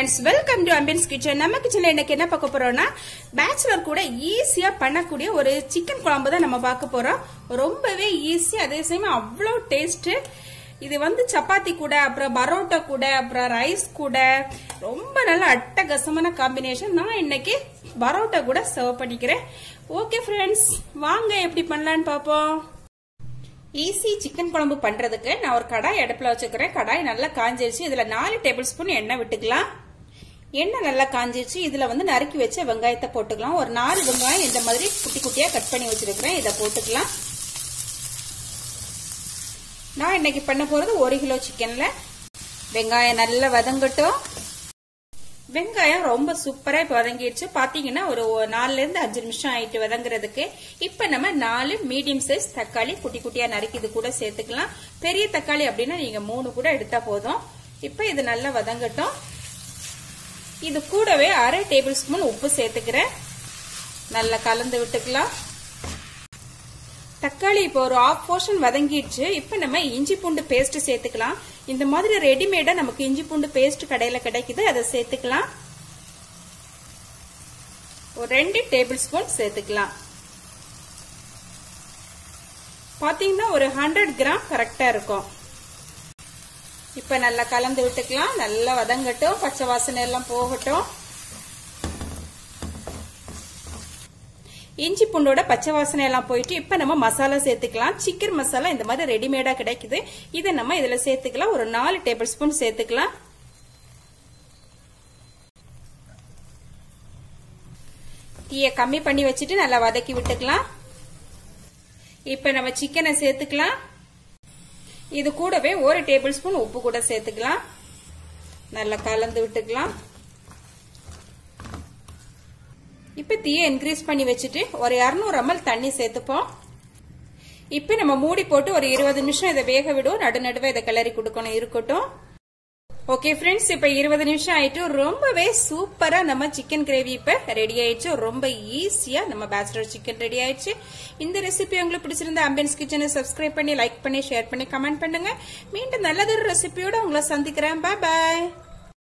friends welcome to Ambiance kitchen நம்ம கிச்சன்ல இன்னைக்கு என்ன பார்க்க போறோம்னா பேச்சுலர் கூட ஈஸியா பண்ணக்கூடிய ஒரு சிக்கன் குழம்பு தான் நம்ம பார்க்க போறோம் ரொம்பவே ஈஸி அதே சமயம் அவ்வளோ டேஸ்ட் இது வந்து சப்பாத்தி கூட அப்புறம் பரோட்டா கூட அப்புறம் ரைஸ் கூட ரொம்ப நல்ல அட்டகசமான காம்பினேஷன் நான் இன்னைக்கு பரோட்டா கூட சர்வ் பண்ணிக்கிறேன் ஓகே ஃப்ரெண்ட்ஸ் வாங்க எப்படி பண்ணலான்னு பார்ப்போம் ஈஸி சிக்கன் குழம்பு பண்றதுக்கு நான் ஒரு கடாய் அடுப்புல வச்சுக்கிறேன் கடாய் நல்லா காஞ்சிருச்சு இதுல நாலு டேபிள் ஸ்பூன் எண்ணெய் விட்டுக்கலாம் எண்ணெய் நல்லா காஞ்சிருச்சு இதுல வந்து நறுக்கி வச்ச வெங்காயத்தை போட்டுக்கலாம் ஒரு நாலு வெங்காயம் இந்த மாதிரி குட்டி குட்டியா கட் பண்ணி வச்சிருக்கிறேன் இதை போட்டுக்கலாம் நான் இன்னைக்கு பண்ண போறது ஒரு கிலோ சிக்கன்ல வெங்காயம் நல்லா வதங்கட்டும் வெங்காயம் ரொம்ப சூப்பரா இப்ப வதங்கிடுச்சு பாத்தீங்கன்னா ஒரு நாலுல இருந்து அஞ்சு நிமிஷம் ஆயிட்டு வதங்குறதுக்கு இப்ப நம்ம நாலு மீடியம் சைஸ் தக்காளி குட்டி குட்டியா நறுக்கி இது கூட சேர்த்துக்கலாம் பெரிய தக்காளி அப்படின்னா நீங்க மூணு கூட எடுத்தா போதும் இப்ப இது நல்லா வதங்கட்டும் இது கூடவே அரை டேபிள் ஸ்பூன் உப்பு சேர்த்துக்கிறேன் நல்லா கலந்து விட்டுக்கலாம் தக்காளி இப்போ ஒரு ஆஃப் போர்ஷன் வதங்கிடுச்சு இப்போ நம்ம இஞ்சி பூண்டு பேஸ்ட் சேர்த்துக்கலாம் இந்த மாதிரி ரெடிமேடா நமக்கு இஞ்சி பூண்டு பேஸ்ட் கடையில கிடைக்குது அதை சேர்த்துக்கலாம் ஒரு ரெண்டு டேபிள் ஸ்பூன் சேர்த்துக்கலாம் பாத்தீங்கன்னா ஒரு ஹண்ட்ரட் கிராம் கரெக்டா இருக்கும் இப்ப நல்லா கலந்து விட்டுக்கலாம் நல்லா வதங்கட்டும் பச்சை வாசனை எல்லாம் போகட்டும் இஞ்சி பூண்டோட பச்சை வாசனை எல்லாம் போயிட்டு இப்ப நம்ம மசாலா சேர்த்துக்கலாம் சிக்கன் மசாலா இந்த மாதிரி ரெடிமேடா கிடைக்குது இதை நம்ம இதுல சேர்த்துக்கலாம் ஒரு நாலு டேபிள் ஸ்பூன் சேர்த்துக்கலாம் தீய கம்மி பண்ணி வச்சுட்டு நல்லா வதக்கி விட்டுக்கலாம் இப்ப நம்ம சிக்கனை சேர்த்துக்கலாம் இது கூடவே ஒரு டேபிள் ஸ்பூன் உப்பு கூட சேர்த்துக்கலாம் நல்லா கலந்து விட்டுக்கலாம் இப்ப தீய இன்க்ரீஸ் பண்ணி வச்சுட்டு ஒரு இரநூறு எம்எல் தண்ணி சேர்த்துப்போம் இப்ப நம்ம மூடி போட்டு ஒரு இருபது நிமிஷம் இதை வேக விடுவோம் நடு நடுவே இதை கிளறி கொடுக்கணும் இருக்கட்டும் ஓகே ஃப்ரெண்ட்ஸ் இப்ப இருபது நிமிஷம் ஆயிட்டு ரொம்பவே சூப்பரா நம்ம சிக்கன் கிரேவி இப்ப ரெடி ஆயிடுச்சு ரொம்ப ஈஸியா நம்ம பேச்சுலர் சிக்கன் ரெடி ஆயிடுச்சு இந்த ரெசிபி உங்களுக்கு பிடிச்சிருந்த அம்பியன்ஸ் கிச்சனை சப்ஸ்கிரைப் பண்ணி லைக் பண்ணி ஷேர் பண்ணி கமெண்ட் பண்ணுங்க மீண்டும் நல்லதொரு ரெசிபியோட உங்களை சந்திக்கிறேன் பாய் பாய்